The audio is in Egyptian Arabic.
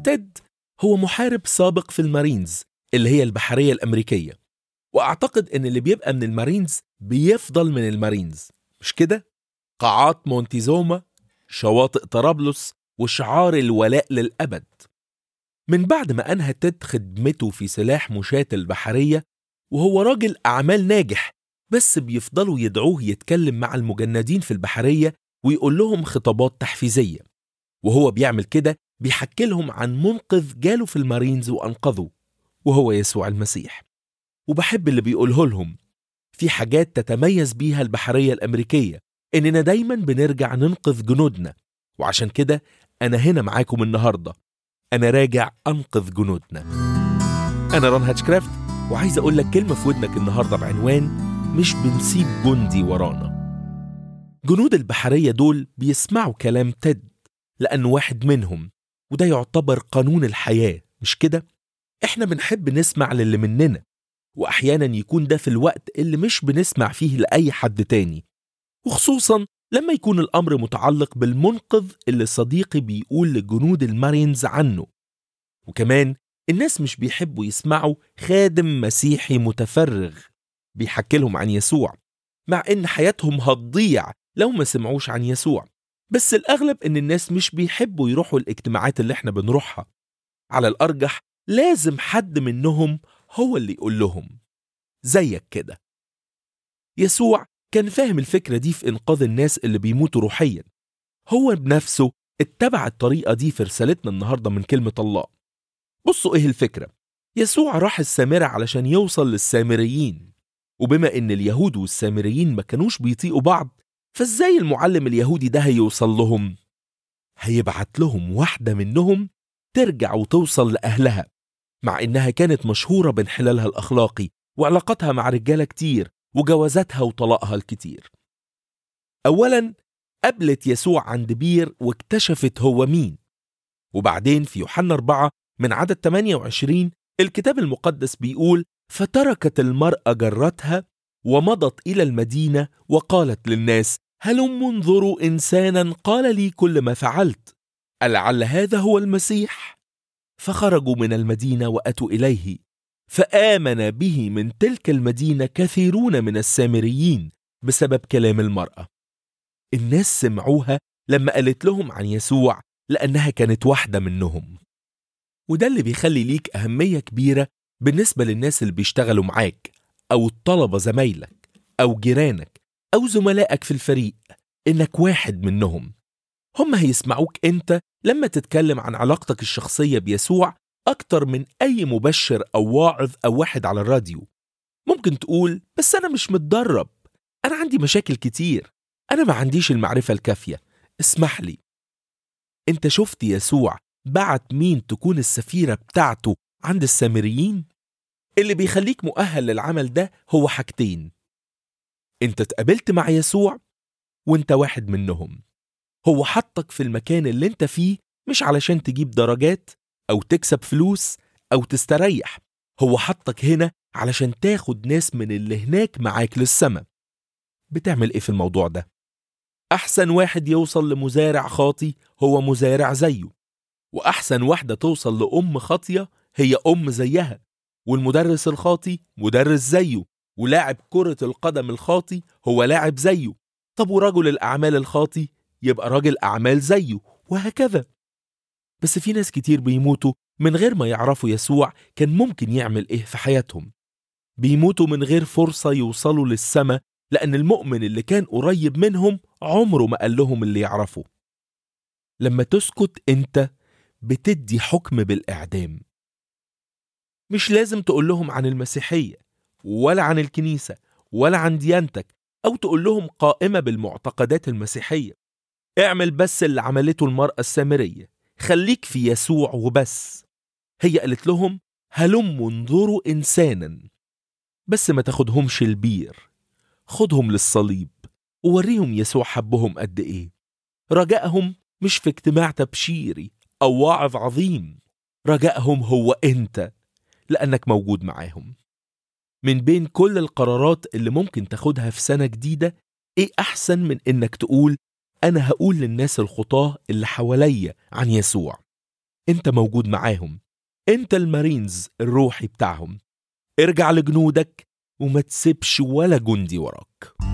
تيد هو محارب سابق في المارينز اللي هي البحرية الأمريكية وأعتقد إن اللي بيبقى من المارينز بيفضل من المارينز مش كده؟ قاعات مونتيزوما شواطئ طرابلس وشعار الولاء للأبد من بعد ما أنهى تيد خدمته في سلاح مشاة البحرية وهو راجل أعمال ناجح بس بيفضلوا يدعوه يتكلم مع المجندين في البحرية ويقول لهم خطابات تحفيزية وهو بيعمل كده بيحكي لهم عن منقذ جاله في المارينز وأنقذه وهو يسوع المسيح وبحب اللي بيقوله لهم في حاجات تتميز بيها البحرية الأمريكية إننا دايما بنرجع ننقذ جنودنا وعشان كده أنا هنا معاكم النهاردة أنا راجع أنقذ جنودنا أنا ران هاتشكرافت وعايز أقول لك كلمة في ودنك النهاردة بعنوان مش بنسيب جندي ورانا جنود البحرية دول بيسمعوا كلام تيد لأنه واحد منهم وده يعتبر قانون الحياة مش كده؟ إحنا بنحب نسمع للي مننا وأحيانا يكون ده في الوقت اللي مش بنسمع فيه لأي حد تاني وخصوصا لما يكون الأمر متعلق بالمنقذ اللي صديقي بيقول لجنود المارينز عنه وكمان الناس مش بيحبوا يسمعوا خادم مسيحي متفرغ بيحكي لهم عن يسوع مع إن حياتهم هتضيع لو ما سمعوش عن يسوع بس الأغلب إن الناس مش بيحبوا يروحوا الاجتماعات اللي احنا بنروحها على الأرجح لازم حد منهم هو اللي يقول لهم زيك كده يسوع كان فاهم الفكرة دي في إنقاذ الناس اللي بيموتوا روحيا هو بنفسه اتبع الطريقة دي في رسالتنا النهاردة من كلمة الله بصوا إيه الفكرة يسوع راح السامرة علشان يوصل للسامريين وبما إن اليهود والسامريين ما كانوش بيطيقوا بعض فإزاي المعلم اليهودي ده هيوصل لهم؟ هيبعت لهم واحدة منهم ترجع وتوصل لأهلها مع إنها كانت مشهورة بانحلالها الأخلاقي وعلاقتها مع رجالة كتير وجوازاتها وطلاقها الكتير أولا قابلت يسوع عند بير واكتشفت هو مين وبعدين في يوحنا 4 من عدد 28 الكتاب المقدس بيقول فتركت المرأة جرتها ومضت إلى المدينة وقالت للناس هلم انظروا إنسانا قال لي كل ما فعلت ألعل هذا هو المسيح فخرجوا من المدينة وأتوا إليه فآمن به من تلك المدينة كثيرون من السامريين بسبب كلام المرأة الناس سمعوها لما قالت لهم عن يسوع لأنها كانت واحدة منهم وده اللي بيخلي ليك أهمية كبيرة بالنسبة للناس اللي بيشتغلوا معاك أو الطلبة زمايلك أو جيرانك أو زملائك في الفريق إنك واحد منهم هم هيسمعوك أنت لما تتكلم عن علاقتك الشخصية بيسوع أكتر من أي مبشر أو واعظ أو واحد على الراديو ممكن تقول بس أنا مش متدرب أنا عندي مشاكل كتير أنا ما عنديش المعرفة الكافية اسمح لي أنت شفت يسوع بعت مين تكون السفيرة بتاعته عند السامريين؟ اللي بيخليك مؤهل للعمل ده هو حاجتين انت اتقابلت مع يسوع وانت واحد منهم هو حطك في المكان اللي انت فيه مش علشان تجيب درجات او تكسب فلوس او تستريح هو حطك هنا علشان تاخد ناس من اللي هناك معاك للسما بتعمل ايه في الموضوع ده احسن واحد يوصل لمزارع خاطي هو مزارع زيه واحسن واحده توصل لام خاطيه هي ام زيها والمدرس الخاطي مدرس زيه ولاعب كرة القدم الخاطي هو لاعب زيه طب ورجل الأعمال الخاطي يبقى راجل أعمال زيه وهكذا بس في ناس كتير بيموتوا من غير ما يعرفوا يسوع كان ممكن يعمل إيه في حياتهم بيموتوا من غير فرصة يوصلوا للسما لأن المؤمن اللي كان قريب منهم عمره ما قال لهم اللي يعرفه لما تسكت أنت بتدي حكم بالإعدام مش لازم تقول لهم عن المسيحية ولا عن الكنيسة ولا عن ديانتك أو تقول لهم قائمة بالمعتقدات المسيحية اعمل بس اللي عملته المرأة السامرية خليك في يسوع وبس هي قالت لهم هلم انظروا إنسانا بس ما تاخدهمش البير خدهم للصليب ووريهم يسوع حبهم قد إيه رجائهم مش في اجتماع تبشيري أو واعظ عظيم رجائهم هو أنت لأنك موجود معاهم من بين كل القرارات اللي ممكن تاخدها في سنة جديدة إيه أحسن من إنك تقول أنا هقول للناس الخطاة اللي حواليا عن يسوع انت موجود معاهم انت المارينز الروحي بتاعهم ارجع لجنودك وما تسيبش ولا جندي وراك